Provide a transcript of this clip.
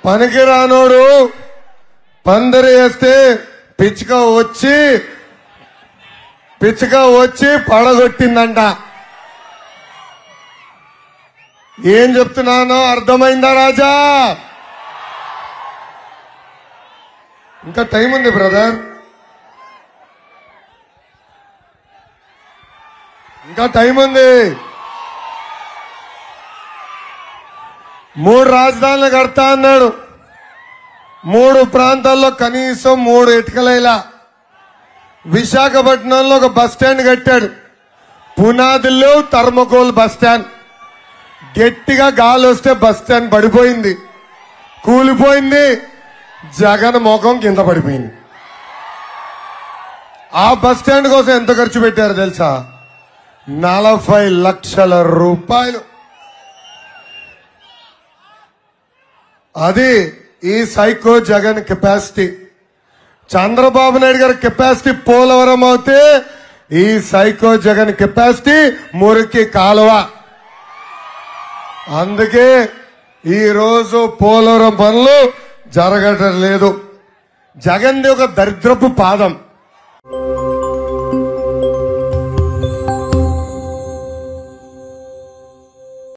పనికిరానోడు పందిరి వేస్తే పిచ్చుక వచ్చి పిచ్చుక వచ్చి పడగొట్టిందంట ఏం చెప్తున్నానో అర్థమైందా రాజా ఇంకా టైం ఉంది బ్రదర్ ఇంకా టైం ఉంది మూడు రాజధానులు కడతా అన్నాడు మూడు ప్రాంతాల్లో కనీసం మూడు ఇటుకలైలా విశాఖపట్నంలో ఒక బస్ స్టాండ్ కట్టాడు పునాదుల్లో థర్మకోల్ బస్ స్టాండ్ గట్టిగా గాలి వస్తే బస్ స్టాండ్ పడిపోయింది కూలిపోయింది జగన్ ముఖం కింద పడిపోయింది ఆ బస్ స్టాండ్ కోసం ఎంత ఖర్చు పెట్టారు తెలుసా నలభై లక్షల రూపాయలు అది ఈ సైకో జగన్ కెపాసిటీ చంద్రబాబు నాయుడు గారి కెపాసిటీ పోలవరం అవుతే ఈ సైకో జగన్ కెపాసిటీ మురికి కాలువ అందుకే ఈ రోజు పోలవరం పనులు జరగటం లేదు జగన్ది ఒక దరిద్రపు పాదం